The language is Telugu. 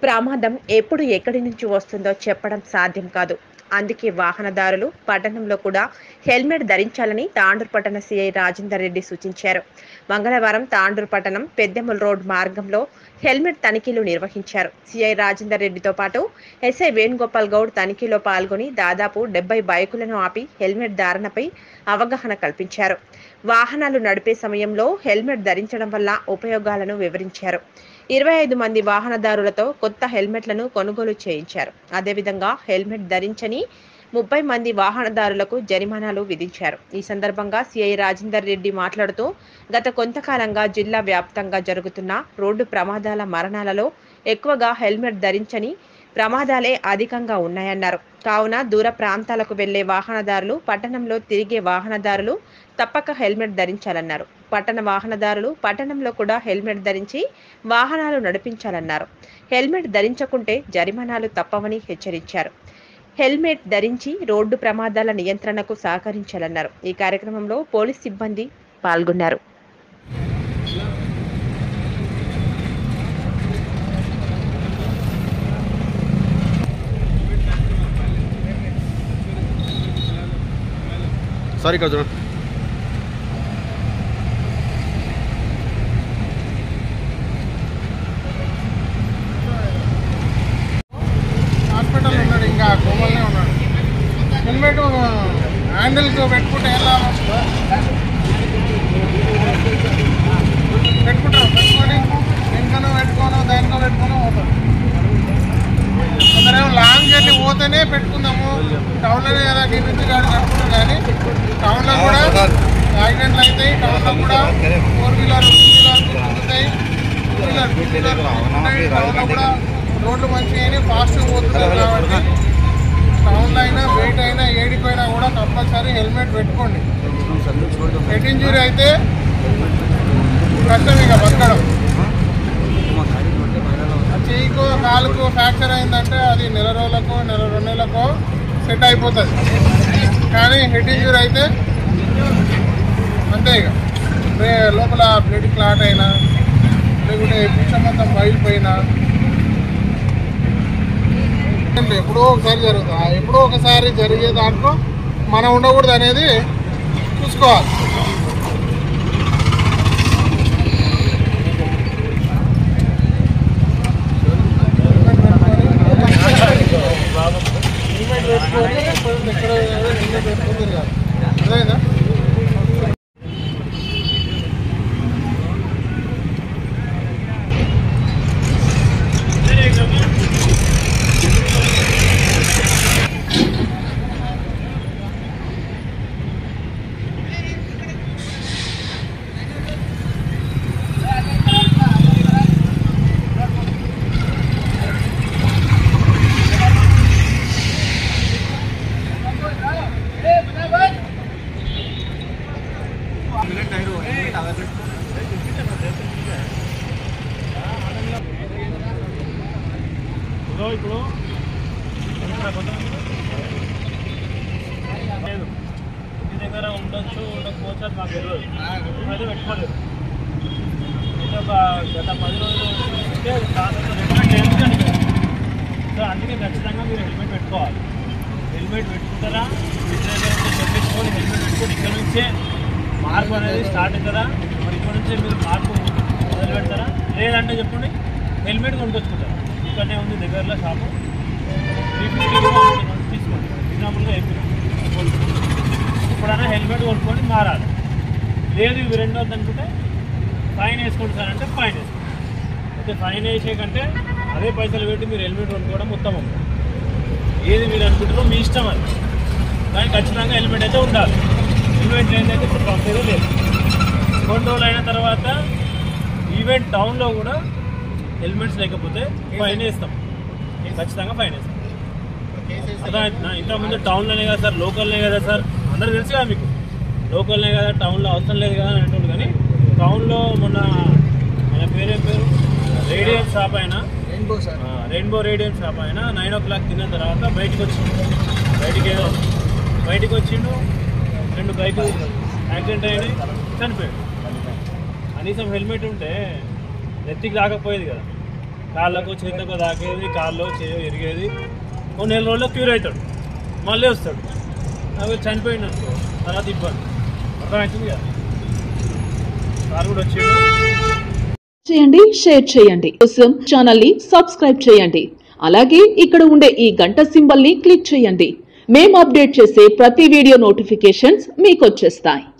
ప్రమాదం ఎప్పుడు ఎక్కడి నుంచి వస్తుందో చెప్పడం సాధ్యం కాదు అందుకే వాహనదారులు పట్టణంలో కూడా హెల్మెట్ ధరించాలని తాండూరు పట్టణ సిఐ రాజేందర్ రెడ్డి సూచించారు మంగళవారం తాండూరు పట్టణం పెద్దెముల్ రోడ్ మార్గంలో హెల్మెట్ తనిఖీలు నిర్వహించారు సిఐ రాజేందర్ రెడ్డితో పాటు ఎస్ఐ వేణుగోపాల్ గౌడ్ తనిఖీలో పాల్గొని దాదాపు డెబ్బై బైకులను ఆపి హెల్మెట్ ధారణపై అవగాహన కల్పించారు వాహనాలు నడిపే సమయంలో హెల్మెట్ ధరించడం వల్ల ఉపయోగాలను వివరించారు ఇరవై ఐదు మంది వాహనదారులతో కొత్త హెల్మెట్లను కొనుగోలు చేయించారు అదేవిధంగా హెల్మెట్ ధరించని ముప్పై మంది వాహనదారులకు జరిమానాలు విధించారు ఈ సందర్భంగా సిఐ రాజేందర్ రెడ్డి మాట్లాడుతూ గత కొంతకాలంగా జిల్లా వ్యాప్తంగా జరుగుతున్న రోడ్డు ప్రమాదాల మరణాలలో ఎక్కువగా హెల్మెట్ ధరించని ప్రమాదాలే అధికంగా ఉన్నాయన్నారు కావున దూర ప్రాంతాలకు వెళ్లే వాహనదారులు పట్టణంలో తిరిగే వాహనదారులు తప్పక హెల్మెట్ ధరించాలన్నారు పట్టణ వాహనదారులు పట్టణంలో కూడా హెల్మెట్ ధరించి వాహనాలు నడిపించాలన్నారు హెల్మెట్ ధరించకుంటే జరిమానాలు తప్పవని హెచ్చరించారు హెల్మెట్ ధరించి రోడ్డు ప్రమాదాల నియంత్రణకు సహకరించాలన్నారు ఈ కార్యక్రమంలో పోలీస్ సిబ్బంది పాల్గొన్నారు సారీ ఇక్కడ చూడండి హాస్పిటల్ ఉన్నాడు ఇంకా కోమల్నే ఉన్నాడు హెల్మెట్ హ్యాండిల్కి పెట్టుకుంటే ఎలా పెట్టుకుంటారు పెట్టుకొని వెనుకనో పెట్టుకోనో దానికో పెట్టుకోనో పోతారు కొందరేమో లాంగ్ జర్నీ పోతేనే పెట్టుకుందాము టౌన్లోనే కదా గిన్నె గాడి కట్టుకుంటాం కానీ టౌన్లో కూడా యాక్సిడెంట్లు అవుతాయి టౌన్లో కూడా ఫోర్ వీలర్ టూ వీలర్ గుర్తుంటాయి టూ వీలర్ టూ వీలర్ గుర్తుంటాయి టౌన్లో కూడా రోడ్లు మంచిగా అయినాయి ఫాస్ట్గా పోతున్నారు కాబట్టి టౌన్లో అయినా వెయిట్ అయినా ఏడిపోయినా కూడా కంపల్సరీ హెల్మెట్ పెట్టుకోండి హెడ్ ఇంజురీ అయితే కష్టం ఇక బతకడం ఆ చెయ్యికో కాలుకు ఫ్రాక్చర్ అయిందంటే అది నెల రోజులకో నెల రెండు నెలలకో సెట్ అయిపోతుంది కానీ హెడ్ ఇంజూరీ అయితే అంతే ఇక రే- లోపల బ్లడ్ క్లాట్ అయినా లేకుంటే పిచ్చ మొత్తం బయలుపోయినా ఏంటి, ఎప్పుడో ఒకసారి జరుగుతుంది ఆ ఎప్పుడో ఒకసారి జరిగే దాంట్లో మనం ఉండకూడదు అనేది చూసుకోవాలి హెల్మెట్ పెట్టుకొని ఎక్కడ హెల్మెట్ పెట్టుకొని తిరగాలి అదేనా ఇప్పుడు ఇప్పుడు లేదు మీ దగ్గర ఉండొచ్చు ఉండకపోవచ్చు అది మాకు తెలియదు అది పెట్టుకోలేదు అయితే ఒక గత పది రోజులు ఉంటే దాదాపు హెల్మెట్ లేదు సో అందుకే ఖచ్చితంగా మీరు హెల్మెట్ పెట్టుకోవాలి హెల్మెట్ పెట్టుకుంటారా ఇంటి దగ్గర ఉంటే చెప్పించుకొని హెల్మెట్ పెట్టుకొని ఇక్కడ నుంచే మార్పు అనేది స్టార్ట్ అవుతుందా మరి ఇక్కడ నుంచే మీరు మార్పు మొదలు పెడతారా లేదంటే చెప్పండి హెల్మెట్ కొనుక్కొచ్చుకుంటారా ఇక్కడనే ఉంది దగ్గరలో షాపు త్రీ ఫిఫ్టీ తీసుకోండి ఎగ్జాంపుల్గా చెప్పిన ఇప్పుడైనా హెల్మెట్ కొనుక్కొని మారాలి లేదు ఇవి రెండు వద్దు అనుకుంటే ఫైన్ వేసుకోండి సార్ అంటే ఫైన్ వేసుకోండి అయితే ఫైన్ వేసే కంటే అదే పైసలు పెట్టి మీరు హెల్మెట్ కొనుక్కోవడం ఉత్తమం ఏది మీరు అనుకుంటారో మీ ఇష్టం అది కానీ ఖచ్చితంగా హెల్మెట్ అయితే ఉండాలి హెల్మెట్ లేదైతే ఇప్పుడు పంపేదే లేదు కొన్ని రోజులు అయిన తర్వాత ఈవెంట్ టౌన్లో కూడా హెల్మెట్స్ లేకపోతే ఫైన్ వేస్తాం ఖచ్చితంగా ఫైన్ వేస్తాం అర్థమవుతుందా ఇంతకుముందు టౌన్లోనే కదా సార్ లోకల్నే కదా సార్ అందరూ తెలుసు కదా మీకు లోకల్నే కదా టౌన్లో అవసరం లేదు కదా అని అంటుండు కానీ టౌన్లో మొన్న ఆయన పేరేం పేరు రేడియం షాప్ అయినా rainbow sir rainbow radium shop ఆయన నైన్ ఓ క్లాక్ తిన్న తర్వాత బయటికి వచ్చిండు బయటికి ఏదో బయటికి వచ్చిండు రెండు బైకులు యాక్సిడెంట్ అయినాయి చనిపోయాడు కనీసం హెల్మెట్ ఉంటే నెత్తికి రాకపోయేది కదా కాళ్ళకు చేతులకు తాకేది కాళ్ళు చేయ ఎరిగేది ఓ నెల రోజుల్లో క్యూర్ అవుతాడు మళ్ళీ వస్తాడు అవి చనిపోయింది అనుకో తర్వాత ఇబ్బంది అర్థమవుతుంది కదా సార్ కూడా వచ్చాడు చేయండి షేర్ చేయండి కోసం ఛానల్ ని సబ్స్క్రైబ్ చేయండి అలాగే ఇక్కడ ఉండే ఈ గంట సింబల్ ని క్లిక్ చేయండి మేము అప్డేట్ చేసే ప్రతి వీడియో నోటిఫికేషన్స్ మీకు వచ్చేస్తాయి